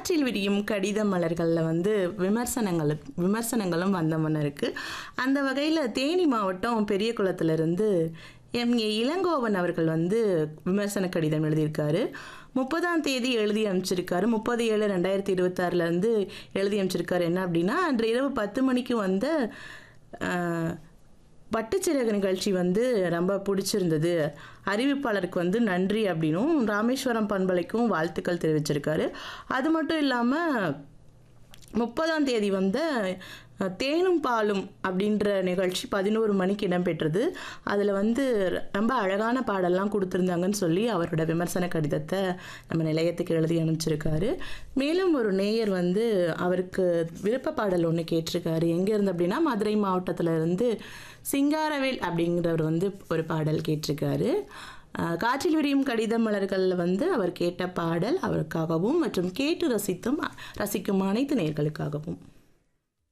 காற்றில் விரியும் கடித மலர்களில் வந்து விமர்சனங்கள் விமர்சனங்களும் வந்தமன இருக்குது அந்த வகையில் தேனி மாவட்டம் பெரிய குளத்திலிருந்து எம் ஏ இளங்கோவன் அவர்கள் வந்து விமர்சன கடிதம் எழுதியிருக்காரு முப்பதாம் தேதி எழுதி அனுப்பிச்சிருக்காரு முப்பது ஏழு ரெண்டாயிரத்தி இருபத்தாறுலேருந்து எழுதி அனுப்பிச்சிருக்காரு என்ன அப்படின்னா அன்று இரவு பத்து மணிக்கு வந்த ஆஹ், பட்டுச்சிறகு நிகழ்ச்சி வந்து ரொம்ப பிடிச்சிருந்தது அறிவிப்பாளருக்கு வந்து நன்றி அப்படின்னும் ராமேஸ்வரம் பண்பலைக்கும் வாழ்த்துக்கள் தெரிவிச்சிருக்காரு அது மட்டும் இல்லாமல் முப்பதாம் தேதி வந்த அஹ், தேனும் பாலும் அப்படின்ற நிகழ்ச்சி பதினோரு மணிக்கு இடம்பெற்றது அதில் வந்து ரொம்ப அழகான பாடல்லாம் கொடுத்துருந்தாங்கன்னு சொல்லி அவரோட விமர்சன கடிதத்தை நம்ம நிலையத்துக்கு எழுதி அனுப்பிச்சிருக்காரு மேலும் ஒரு நேயர் வந்து அவருக்கு விருப்ப பாடல் ஒன்று கேட்டிருக்காரு எங்கே இருந்து அப்படின்னா மதுரை மாவட்டத்தில் இருந்து சிங்காரவேல் அப்படிங்கிறவர் வந்து ஒரு பாடல் கேட்டிருக்காரு அஹ், காற்றில் விரியும் கடித மலர்களில் வந்து அவர் கேட்ட பாடல் அவருக்காகவும் மற்றும் கேட்டு ரசித்தும் ரசிக்கும் அனைத்து நேயர்களுக்காகவும்